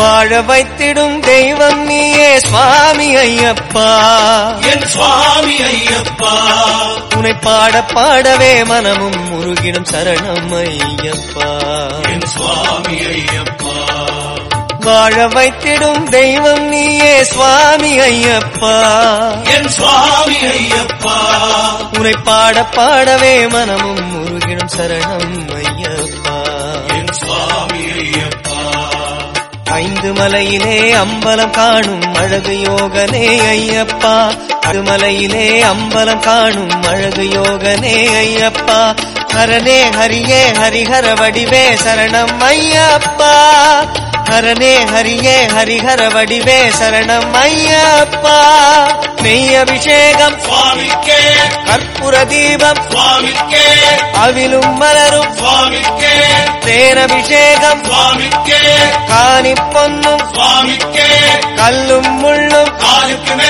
வாழ வைத்திடும் தெய்வம் நீயே சுவாமி ஐயப்பா என் சுவாமி ஐயப்பா உன்னை பாட பாடவே மனமும் முருகிடும் சரணம் ஐயப்பா என் சுவாமி ஐயப்பா வாழ வைத்திடும் தெய்வம் நீயே சுவாமி ஐயப்பா என் சுவாமி ஐயப்பா உன்னை பாட பாடவே மனமும் முருகிடும் சரணம் ஐயப்பா என் சுவாமி ஐயப்பா ஐந்து மலையிலே அம்பலம் காணும் அழகு யோகனே ஐயப்பா அது மலையிலே அம்பலம் காணும் அழகு யோகனே ஐயப்பா ஹரனே ஹரியே ஹரிஹர வடிவே சரணம் ஐயப்பா ஹரனே ஹரியே ஹரிஹர வடிவே சரணம் ஐயப்பா நெய் அபிஷேகம் சுவாமிக்கே கற்பூர தீபம் சுவாமிக்கே அவிலும் மலரும் சுவாமிக்கே தேனபிஷேகம் சுவாமிக்கே காணி பொன்னும் சுவாமிக்கே கல்லும் முள்ளும் காலுக்கு